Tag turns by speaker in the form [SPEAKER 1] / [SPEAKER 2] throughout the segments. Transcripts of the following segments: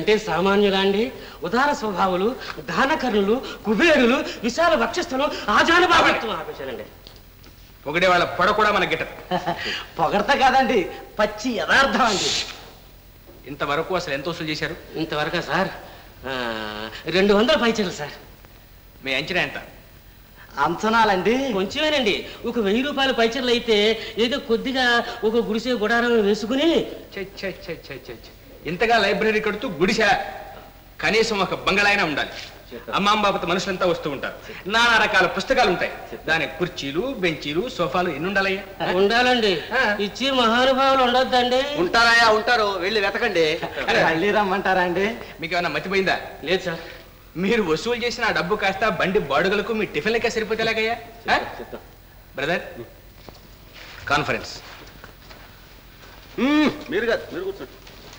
[SPEAKER 1] అంటే సామాన్యులా అండి ఉదార స్వభావులు దానకర్ణులు కుబేరులు విశాల వక్షస్థులు ఆజానుభావం ఆపేశానండి
[SPEAKER 2] పొగిడే వాళ్ళ పొడ కూడా మన గిట్టదు
[SPEAKER 3] పొగడత కాదండి పచ్చి యథార్థం అండి
[SPEAKER 2] ఇంతవరకు అసలు ఎంత వసూలు చేశారు
[SPEAKER 1] ఇంతవరకా సార్ ఆ, రెండు వందల పైచలు సార్
[SPEAKER 2] మీ అంచనా ఎంత
[SPEAKER 3] అంచనాలండి
[SPEAKER 1] కొంచెమేనండి ఒక వెయ్యి రూపాయల పైచర్లు అయితే ఏదో కొద్దిగా ఒక గుడిసె గుడారం వేసుకుని
[SPEAKER 2] ఛ, ఛ, ఛ, ఛ, ఛ, ఛ. ఇంతగా లైబ్రరీ కడుతూ గుడిసె కనీసం ఒక బంగళా అయినా ఉండాలి అమ్మాంబాపత మనుషులంతా వస్తూ ఉంటారు నానా రకాల పుస్తకాలు ఉంటాయి దాని కుర్చీలు బెంచీలు సోఫాలు ఎన్ని ఉండాలయ్యా
[SPEAKER 1] ఉండాలండి
[SPEAKER 2] ఆ.
[SPEAKER 1] ఇచ్చి మహానుభావులు ఉండొద్దండి
[SPEAKER 4] ఉంటారాయా ఉంటారు వెళ్ళి వెతకండి
[SPEAKER 3] మళ్ళీ రమ్మంటారా అండి
[SPEAKER 2] మీకు ఏమన్నా మతిపోయిందా
[SPEAKER 1] లేదు సార్
[SPEAKER 2] మీరు వసూలు చేసిన ఆ డబ్బు కాస్త బండి బాడుగలకు మీ టిఫిన్లకే సరిపోతే ఎలాగయ్యా ఆ? బ్రదర్ కాన్ఫరెన్స్
[SPEAKER 4] మ్మ్, మీరు కాదు మీరు కూర్చోండి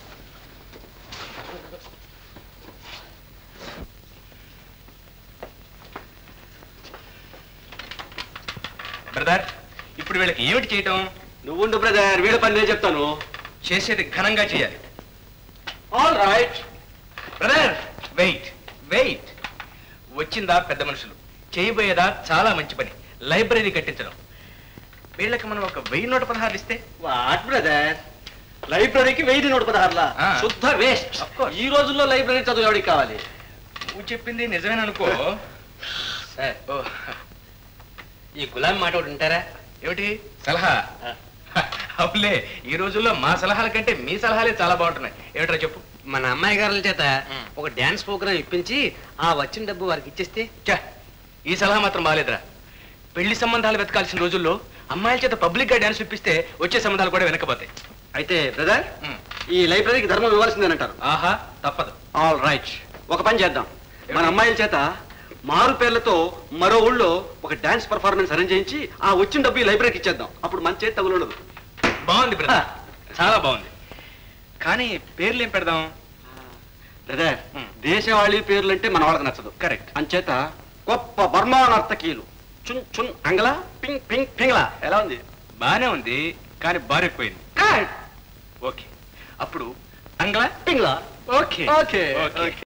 [SPEAKER 2] బ్రదర్ ఇప్పుడు వీళ్ళకి ఏమిటి చేయటం
[SPEAKER 4] నువ్వుండు బ్రదర్ వీళ్ళ పని నేను చెప్తాను
[SPEAKER 2] చేసేది ఘనంగా చేయాలి
[SPEAKER 4] all right
[SPEAKER 2] brother wait wait వచ్చిందా పెద్ద మనుషులు చేయబోయేదా చాలా మంచి పని లైబ్రరీ కట్టించడం వీళ్ళకి మనం ఒక వెయ్యి నూట పదహారు ఇస్తే
[SPEAKER 4] వాట్ బ్రదర్ లైబ్రరీకి వెయ్యి నూట పదహారులా
[SPEAKER 2] ఆ.
[SPEAKER 4] శుద్ధ వేస్ట్
[SPEAKER 2] Of course.
[SPEAKER 4] ఈ రోజుల్లో లైబ్రరీ చదువు ఎవరికి కావాలి
[SPEAKER 2] నువ్వు చెప్పింది నిజమేన అనుకో సార్ ఓ ఈ గులాం మాట ఒకటి ఉంటారా ఏమిటి సలహా అవునులే ఈ రోజుల్లో మా సలహాల కంటే మీ సలహాలే చాలా బాగుంటున్నాయి ఏమిట్రా చెప్పు
[SPEAKER 5] మన అమ్మాయి గారుల చేత
[SPEAKER 2] మ్.
[SPEAKER 5] ఒక డాన్స్ ప్రోగ్రామ్ ఇప్పించి ఆ వచ్చిన డబ్బు వారికి ఇచ్చేస్తే
[SPEAKER 2] ఛ, ఈ సలహా మాత్రం బాగాలేదురా పెళ్లి సంబంధాలు వెతకాల్సిన రోజుల్లో అమ్మాయిల చేత పబ్లిక్ గా డాన్స్ ఇప్పిస్తే వచ్చే సంబంధాలు కూడా వెనకపోతాయి
[SPEAKER 4] అయితే బ్రదర్
[SPEAKER 2] మ్.
[SPEAKER 4] ఈ లైబ్రరీకి ధర్మం ఇవ్వాల్సిందేనంటారు
[SPEAKER 2] ఆహా తప్పదు
[SPEAKER 4] ఆల్ రైట్ ఒక పని చేద్దాం మన అమ్మాయిల చేత మారు పేర్లతో మరో ఊళ్ళో ఒక డాన్స్ పర్ఫార్మెన్స్ అరేంజ్ చేయించి ఆ వచ్చిన డబ్బు ఈ లైబ్రరీకి ఇచ్చేద్దాం అప్పుడు మన చేతి తగులు ఉండదు
[SPEAKER 2] బాగుంది బ్రదర్ చాలా బాగుంది కానీ పేర్లు ఏం పెడదాం
[SPEAKER 4] బ్రదర్
[SPEAKER 2] మ్.
[SPEAKER 4] దేశవాళీ పేర్లు అంటే మన వాళ్ళకి నచ్చదు
[SPEAKER 2] కరెక్ట్
[SPEAKER 4] అంచేత గొప్ప బర్మా నర్తకీలు చున్ చున్ అంగళ పింగ్ పింగ్ పింగ్లా ఎలా ఉంది
[SPEAKER 2] బానే ఉంది కానీ బార్ ఎక్కువైంది ఓకే అప్పుడు అంగ్లా
[SPEAKER 4] పింగ్లా
[SPEAKER 2] ఓకే
[SPEAKER 4] ఓకే
[SPEAKER 2] ఓకే
[SPEAKER 4] ఓకే